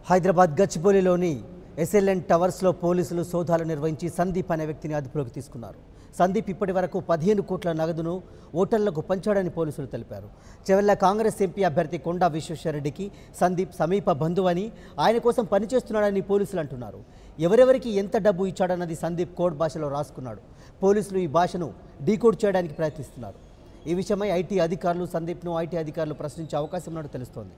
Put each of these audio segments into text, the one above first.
Hyderabad గచ్చిబౌలిలోని SLN టవర్స్లో పోలీసులు సోదాలు నిర్వహించి సందీప్ అనే వ్యక్తిని అదుపులోకి తీసుకున్నారు సందీప్ ఇప్పటి వరకు పదిహేను కోట్ల నగదును ఓటర్లకు పంచాడని పోలీసులు తెలిపారు చెవెళ్ల కాంగ్రెస్ ఎంపీ అభ్యర్థి కొండా విశ్వేశ్వరరెడ్డికి సందీప్ సమీప బంధువని ఆయన కోసం పనిచేస్తున్నాడని పోలీసులు అంటున్నారు ఎవరెవరికి ఎంత డబ్బు ఇచ్చాడన్నది సందీప్ కోడ్ భాషలో రాసుకున్నాడు పోలీసులు ఈ భాషను డీకోడ్ చేయడానికి ప్రయత్నిస్తున్నారు ఈ విషయమై ఐటీ అధికారులు సందీప్ను ఐటీ అధికారులు ప్రశ్నించే అవకాశం ఉన్నట్టు తెలుస్తోంది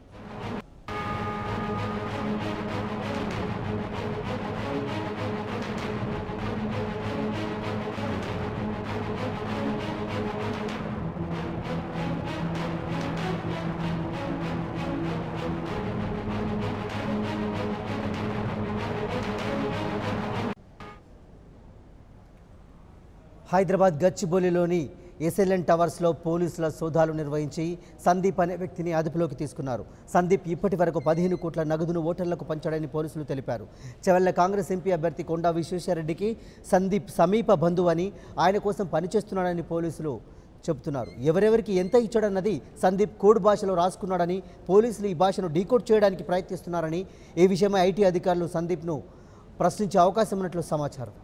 హైదరాబాద్ గచ్చిబౌలిలోని ఎస్ఎల్ఎన్ టవర్స్లో పోలీసుల సోదాలు నిర్వహించి సందీప్ అనే వ్యక్తిని అదుపులోకి తీసుకున్నారు సందీప్ ఇప్పటి వరకు పదిహేను కోట్ల నగదును ఓటర్లకు పంచాడని పోలీసులు తెలిపారు చెవెళ్ల కాంగ్రెస్ ఎంపీ అభ్యర్థి కొండా విశ్వేశ్వరరెడ్డికి సందీప్ సమీప బంధువు అని ఆయన కోసం పనిచేస్తున్నాడని పోలీసులు చెబుతున్నారు ఎవరెవరికి ఎంత ఇచ్చాడన్నది సందీప్ కోడ్ భాషలో రాసుకున్నాడని పోలీసులు ఈ భాషను డీకోడ్ చేయడానికి ప్రయత్నిస్తున్నారని ఈ విషయమై ఐటీ అధికారులు సందీప్ను ప్రశ్నించే అవకాశం ఉన్నట్లు సమాచారం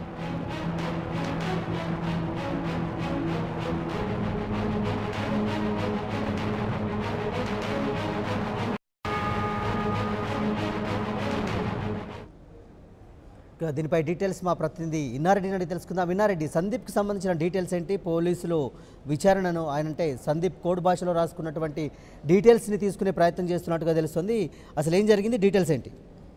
ఇక దీనిపై డీటెయిల్స్ మా ప్రతినిధి ఇన్నారెడ్డి నుండి తెలుసుకుందాం ఇన్నారెడ్డి సందీప్కి సంబంధించిన డీటెయిల్స్ ఏంటి పోలీసులు విచారణను ఆయన అంటే సందీప్ కోడ్ భాషలో రాసుకున్నటువంటి డీటెయిల్స్ని తీసుకునే ప్రయత్నం చేస్తున్నట్టుగా తెలుస్తుంది అసలు ఏం జరిగింది డీటెయిల్స్ ఏంటి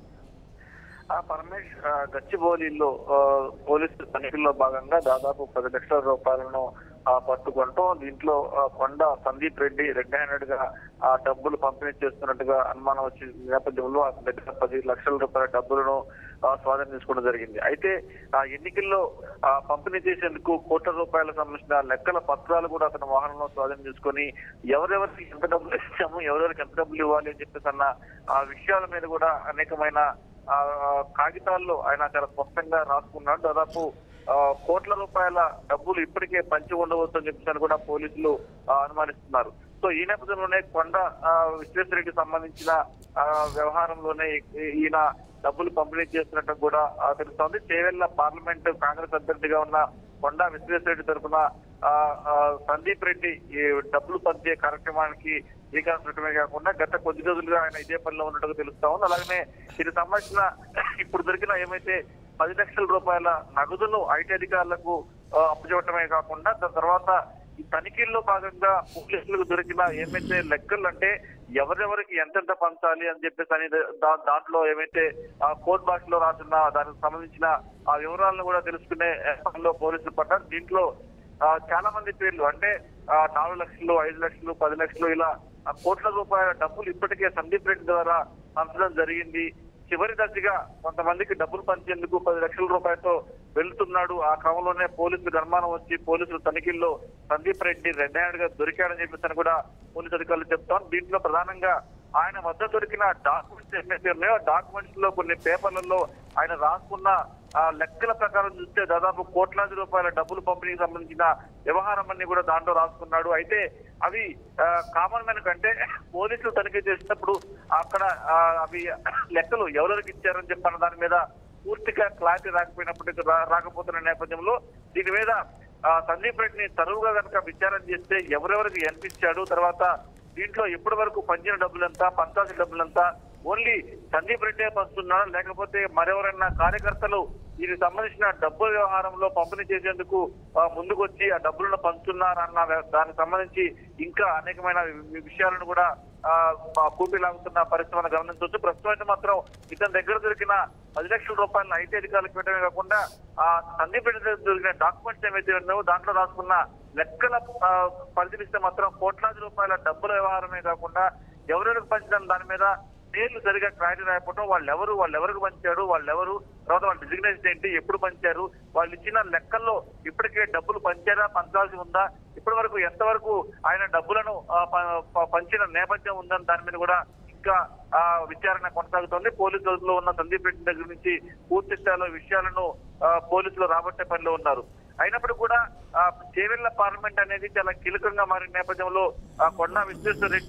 ఆ పరమేష్ ఆ, గచ్చిబౌలిలో ఆ, పోలీసు తనిఖీల్లో భాగంగా దాదాపు పది లక్షల రూపాయలను ఆ, పట్టుకుంటూ దీంట్లో ఆ, కొండ సందీప్ రెడ్డి రెడ్ హ్యాండెడ్ గా ఆ డబ్బులు పంపిణీ చేస్తున్నట్టుగా అనుమానం వచ్చిన నేపథ్యంలో అతని దగ్గర పది లక్షల రూపాయల డబ్బులను ఆ, స్వాధీనం చేసుకోవడం జరిగింది అయితే ఆ ఎన్నికల్లో ఆ, పంపిణీ చేసేందుకు కోట్ల రూపాయలకు సంబంధించిన లెక్కల పత్రాలు కూడా అతని వాహనంలో స్వాధీనం చేసుకొని ఎవరెవరికి ఎంత డబ్బులు ఇచ్చాము ఎవరెవరికి ఎంత డబ్బులు ఇవ్వాలి అని చెప్పేసి అన్న ఆ విషయాల మీద కూడా అనేకమైన ఆ కాగితాల్లో ఆయన చాలా స్పష్టంగా రాసుకున్నాడు దాదాపు ఆ, కోట్ల రూపాయల డబ్బులు ఇప్పటికే పంచి ఉండవచ్చు అని చెప్పేసి కూడా పోలీసులు ఆ, అనుమానిస్తున్నారు సో ఈ నేపథ్యంలోనే కొండ ఆ, విశ్వేశ్వరరెడ్డికి సంబంధించిన ఆ, వ్యవహారంలోనే ఈ- ఈయన డబ్బులు పంపిణీ చేస్తున్నట్టు కూడా ఆ, తెలుస్తోంది చేవెళ్ల పార్లమెంట్ కాంగ్రెస్ అభ్యర్థిగా ఉన్న కొండ విశ్వేశ్వరరెడ్డి తరఫున ఆ, ఆ, సందీప్ రెడ్డి ఈ డబ్బులు పంచే కార్యక్రమానికి శ్రీకారం చుట్టమే కాకుండా గత కొద్ది రోజులుగా ఆయన ఇదే పనిలో ఉన్నట్టుగా తెలుస్తా ఉంది అలాగనే దీనికి సంబంధించిన ఇప్పుడు దొరికిన ఏమైతే పది లక్షల రూపాయల నగదును ఐటీ అధికారులకు ఆ, అప్పచెప్పటమే కాకుండా దాని తర్వాత ఈ తనిఖీల్లో భాగంగా పోలీసులకు దొరికిన ఏమైతే లెక్కలు అంటే ఎవరెవరికి ఎంతెంత పంచాలి అని చెప్పేసి అని దా- దాంట్లో ఏమైతే ఆ కోడ్ భాషలో రాసిన దానికి సంబంధించిన ఆ వివరాలను కూడా తెలుసుకునే పనిలో పోలీసులు పడ్డారు దీంట్లో ఆ, చాలా మంది పేర్లు అంటే ఆ, నాలుగు లక్షలు ఐదు లక్షలు పది లక్షలు ఇలా ఆ, కోట్ల రూపాయల డబ్బులు ఇప్పటికే సందీప్ రెడ్డి ద్వారా పంచడం జరిగింది చివరి దశగా కొంతమందికి డబ్బులు పంచేందుకు పది లక్షల రూపాయలతో వెళ్తున్నాడు ఆ క్రమంలోనే పోలీసులకు అనుమానం వచ్చి పోలీసులు తనిఖీల్లో సందీప్ రెడ్డి రెడ్ హ్యాండ్ గా దొరికాడని చెప్పేసి అని కూడా పోలీసు అధికారులు చెప్తాం దీంట్లో ప్రధానంగా ఆయన వద్ద దొరికిన డాక్యుమెంట్స్ ఏమైతే ఉన్నాయో డాక్యుమెంట్స్ లో కొన్ని పేపర్లలో ఆయన రాసుకున్న ఆ లెక్కల ప్రకారం చూస్తే దాదాపు కోట్లాది రూపాయల డబ్బులు పంపిణీకి సంబంధించిన వ్యవహారం అన్ని కూడా దాంట్లో రాసుకున్నాడు అయితే అవి కామన్ మ్యాన్ కంటే పోలీసులు తనిఖీ చేసినప్పుడు అక్కడ ఆ, అవి లెక్కలు ఎవరెవరికి ఇచ్చారని చెప్పన్న దాని మీద పూర్తిగా క్లారిటీ రాకపోయినప్పటికీ రా- రాకపోతున్న నేపథ్యంలో దీని మీద ఆ, సందీప్ రెడ్డిని తరువుగా కనుక విచారణ చేస్తే ఎవరెవరికి ఎంత ఇచ్చాడు తర్వాత దీంట్లో ఇప్పటి వరకు పంచిన డబ్బులంతా పంచాల్సిన డబ్బులంతా ఓన్లీ సందీప్ రెడ్డే పంచుతున్నాడా లేకపోతే మరెవరైనా కార్యకర్తలు దీనికి సంబంధించిన డబ్బుల వ్యవహారంలో పంపిణీ చేసేందుకు ఆ, ముందుకొచ్చి ఆ డబ్బులను పంచుతున్నారన్న వ్య- దానికి సంబంధించి ఇంకా అనేకమైన వి- విషయాలను కూడా ఆ, ఆ, కూపిలాగుతున్న పరిస్థితి మనం గమనించవచ్చు ప్రస్తుతం అయితే మాత్రం ఇతని దగ్గర దొరికిన పది లక్షల రూపాయలను ఐటీ అధికారులకు పెట్టడమే కాకుండా ఆ సందీప్ రెడ్డి దగ్గర దొరికిన డాక్యుమెంట్స్ ఏవైతే ఉన్నాయో దాంట్లో రాసుకున్న లెక్కల ఆ, పరిశీలిస్తే మాత్రం కోట్లాది రూపాయల డబ్బుల వ్యవహారమే కాకుండా ఎవరెవరికి పంచడం దాని మీద పేర్లు సరిగా క్లారిటీ రాయకపోవడం వాళ్ళు ఎవరు వాళ్ళు ఎవరికి పంచాడు వాళ్ళు ఎవరు తర్వాత వాళ్ళ డిజిగ్నేషన్ ఏంటి ఎప్పుడు పంచారు వాళ్ళు ఇచ్చిన లెక్కల్లో ఇప్పటికే డబ్బులు పంచారా పంచాల్సి ఉందా ఇప్పటి వరకు ఎంతవరకు ఆయన డబ్బులను ఆ, ప- ప- పంచిన నేపథ్యం ఉందని దాని మీద కూడా ఇంకా ఆ విచారణ కొనసాగుతోంది పోలీసులలో ఉన్న సందీప్ రెడ్డి దగ్గర నుంచి పూర్తి స్థాయిలో విషయాలను ఆ, పోలీసులు రాబట్టే పనిలో ఉన్నారు అయినప్పుడు కూడా ఆ చేవెళ్ల పార్లమెంట్ అనేది చాలా కీలకంగా మారిన నేపథ్యంలో ఆ కొండా విశ్వేశ్వర రెడ్డి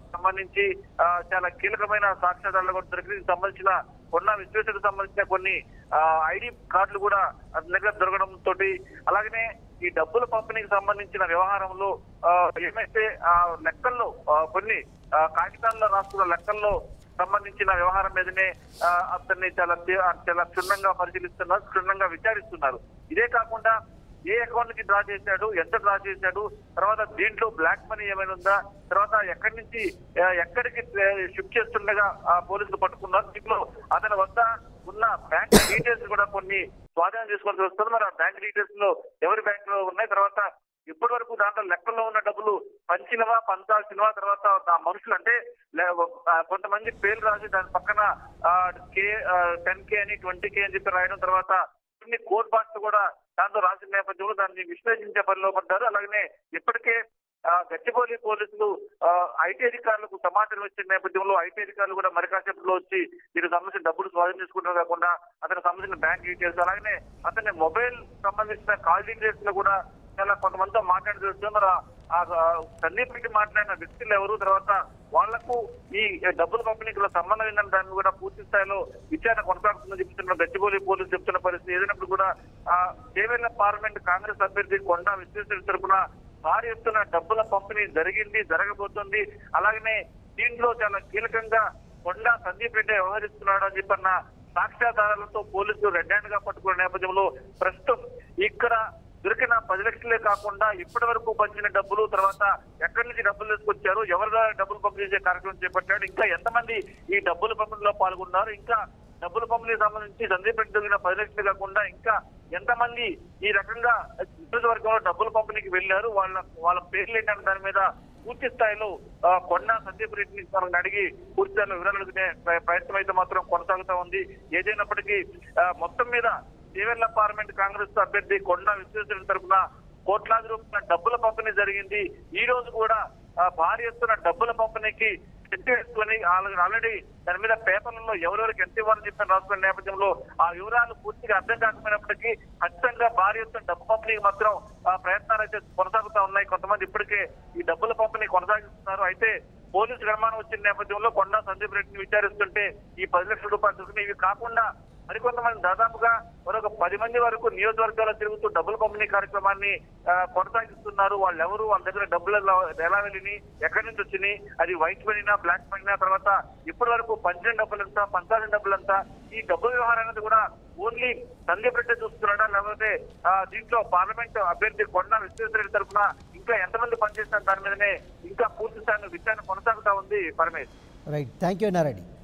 సంబంధించి ఆ, చాలా కీలకమైన సాక్ష్యాధారాలు కూడా దొరికింది దీనికి సంబంధించిన కొన్న విశ్వేశ్వరకు సంబంధించిన కొన్ని ఆ, ఐడి కార్డులు కూడా అతని దగ్గర దొరకడం తోటి అలాగనే ఈ డబ్బుల పంపిణీకి సంబంధించిన వ్యవహారంలో ఆ, ఏమైతే ఆ లెక్కల్లో ఆ, కొన్ని ఆ, కాగితాల్లో రాస్తున్న లెక్కల్లో సంబంధించిన వ్యవహారం మీదనే ఆ, అతన్ని చాలా తీ- చాలా క్షుణ్ణంగా పరిశీలిస్తున్నారు క్షుణ్ణంగా విచారిస్తున్నారు ఇదే కాకుండా ఏ అకౌంట్ కి డ్రా చేశాడు ఎంత డ్రా చేశాడు తర్వాత దీంట్లో బ్లాక్ మనీ ఏమైనా ఉందా తర్వాత ఎక్కడి నుంచి ఆ, ఎక్కడికి షిఫ్ట్ చేస్తుండగా ఆ పోలీసులు పట్టుకున్నారు దీంట్లో అతని వద్ద ఉన్న బ్యాంక్ డీటెయిల్స్ కూడా కొన్ని స్వాధీనం చేసుకోవాల్సి వస్తుంది మరి ఆ బ్యాంక్ డీటెయిల్స్ లో ఎవరి బ్యాంక్ లో ఉన్నాయి తర్వాత ఇప్పటి వరకు దాంట్లో లెక్కల్లో ఉన్న డబ్బులు పంచినవా పంచాల్సినవా తర్వాత ఆ మనుషులు అంటే లే- ఆ కొంతమంది పేర్లు రాసి దాని పక్కన కే టెన్ కే అని ట్వంటీ కే అని చెప్పి రాయడం తర్వాత కొన్ని కోడ్ బాక్స్ కూడా దాంతో రాసిన నేపథ్యంలో దాన్ని విశ్లేషించే పనిలో పడ్డారు అలాగనే ఇప్పటికే ఆ, గచ్చిబౌలి పోలీసులు ఆ, ఐటీ అధికారులకు సమాచారం ఇచ్చిన నేపథ్యంలో ఐటీ అధికారులు కూడా మరి కాసేపులో వచ్చి దీనికి సంబంధించిన డబ్బులు స్వాధీనం చేసుకుంటారు కాకుండా అతనికి సంబంధించిన బ్యాంక్ డీటెయిల్స్ అలాగనే అతని మొబైల్ సంబంధించిన కాల్ డీటెయిల్స్ లో కూడా చాలా కొంతమందితో మాట్లాడి తెలుస్తుంది మరి ఆ- ఆ సందీప్ రెడ్డి మాట్లాడిన వ్యక్తులు ఎవరు తర్వాత వాళ్లకు ఈ డబ్బుల పంపిణీకి సంబంధం ఏంటంటే దాన్ని కూడా పూర్తి స్థాయిలో విచారణ కొనసాగుతుందని చెప్తున్న గచ్చిబౌలి పోలీసులు చెప్తున్న పరిస్థితి ఏదైనప్పుడు కూడా ఆ చేవేళ్ల పార్లమెంట్ కాంగ్రెస్ అభ్యర్థి కొండా విశ్వేశ్వర తరపున భారీ ఎత్తున డబ్బుల పంపిణీ జరిగింది జరగబోతుంది అలాగనే దీంట్లో చాలా కీలకంగా కొండా సందీప్ రెడ్డి వ్యవహరిస్తున్నాడు అని చెప్పన్న సాక్ష్యాధారాలతో పోలీసులు రెడ్ హ్యాండ్ గా పట్టుకున్న నేపథ్యంలో ప్రస్తుతం ఇక్కడ దొరికిన పది లక్షలే కాకుండా ఇప్పటి వరకు పంచిన డబ్బులు తర్వాత ఎక్కడి నుంచి డబ్బులు తీసుకొచ్చారు ఎవరి ద్వారా డబ్బులు పంపిణీ చేసే కార్యక్రమం చేపట్టాడు ఇంకా ఎంతమంది ఈ డబ్బుల పంపిణీలో పాల్గొన్నారు ఇంకా డబ్బుల పంపిణీకి సంబంధించి సందీప్ రెడ్డి దొరికిన పది లక్షలు కాకుండా ఇంకా ఎంతమంది ఈ రకంగా నియోజకవర్గంలో డబ్బుల పంపిణీకి వెళ్ళారు వాళ్ళ వాళ్ళ పేర్లు ఏంటంటే దాని మీద పూర్తి స్థాయిలో ఆ, కొండ సందీప్ రెడ్డిని మనం అడిగి పూర్తి స్థాయిలో వివరాలు అడిగే ప్ర- ప్రయత్నం అయితే మాత్రం కొనసాగుతా ఉంది ఏదైనప్పటికీ ఆ, మొత్తం మీద చేవెళ్ల పార్లమెంట్ కాంగ్రెస్ అభ్యర్థి కొండ విశ్వేశ్వర తరఫున కోట్లాది రూపాయల డబ్బుల పంపిణీ జరిగింది ఈ రోజు కూడా ఆ, భారీ ఎత్తున డబ్బుల పంపిణీకి చెక్ వేసుకొని ఆల్రెడీ దాని మీద పేపర్లలో ఎవరెవరికి ఎంత ఇవ్వాలని చెప్పిన రాసుకున్న నేపథ్యంలో ఆ వివరాలు పూర్తిగా అర్థం కాకపోయినప్పటికీ ఖచ్చితంగా భారీ ఎత్తున డబ్బు పంపిణీకి మాత్రం ఆ ప్రయత్నాలు అయితే కొనసాగుతా ఉన్నాయి కొంతమంది ఇప్పటికే ఈ డబ్బుల పంపిణీ కొనసాగిస్తున్నారు అయితే పోలీసు నిర్మాణం వచ్చిన నేపథ్యంలో కొండా సందీప్ రెడ్డిని విచారిస్తుంటే ఈ పది లక్షల రూపాయలు దొరికినాయి ఇవి కాకుండా మరికొంతమంది దాదాపుగా మరొక పది మంది వరకు నియోజకవర్గాల్లో తిరుగుతూ డబ్బుల పంపిణీ కార్యక్రమాన్ని ఆ, కొనసాగిస్తున్నారు వాళ్ళు ఎవరు వాళ్ళ దగ్గర డబ్బులు ఎలా ఎలా వెళ్ళినాయి ఎక్కడి నుంచి వచ్చినాయి అది వైట్ మనీనా బ్లాక్ మనీనా తర్వాత ఇప్పటి వరకు పంచిన డబ్బులు ఎంత పంచాల్సిన డబ్బులు ఎంత ఈ డబ్బుల వ్యవహారం అనేది కూడా ఓన్లీ సందీప్ రెడ్డి చూస్తున్నాడా లేకపోతే ఆ, దీంట్లో పార్లమెంట్ అభ్యర్థి కొండ విశ్వేశ్వరరెడ్డి తరఫున ఇంకా ఎంతమంది పనిచేస్తున్నారు దాని మీదనే ఇంకా పూర్తి స్థాయిలో విచారణ కొనసాగుతా ఉంది Paramesh right thank you Narayana